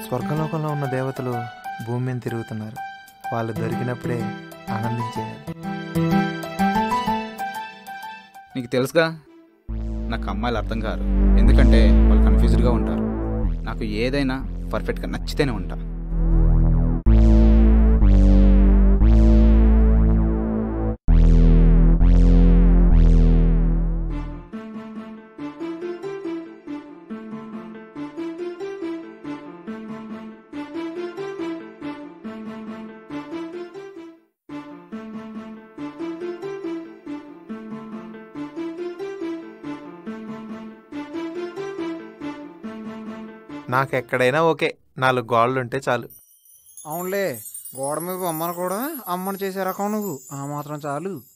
స్వర్గలోకంలో ఉన్న దేవతలు భూమి మీద తిరుగుతున్నారు వాళ్ళు దొరికినప్పుడే ఆనందించేయాలి నీకు తెలుసుగా నాకు అమ్మాయిలు అర్థం కారు ఎందుకంటే వాళ్ళు కన్ఫ్యూజ్డ్గా ఉంటారు నాకు ఏదైనా పర్ఫెక్ట్గా నచ్చితేనే ఉంటా నాకు ఎక్కడైనా ఓకే నాలుగు గోళ్ళు ఉంటే చాలు అవునులే గోడ మీద బొమ్మను కూడా అమ్మని చేసే రకం నువ్వు ఆ మాత్రం చాలు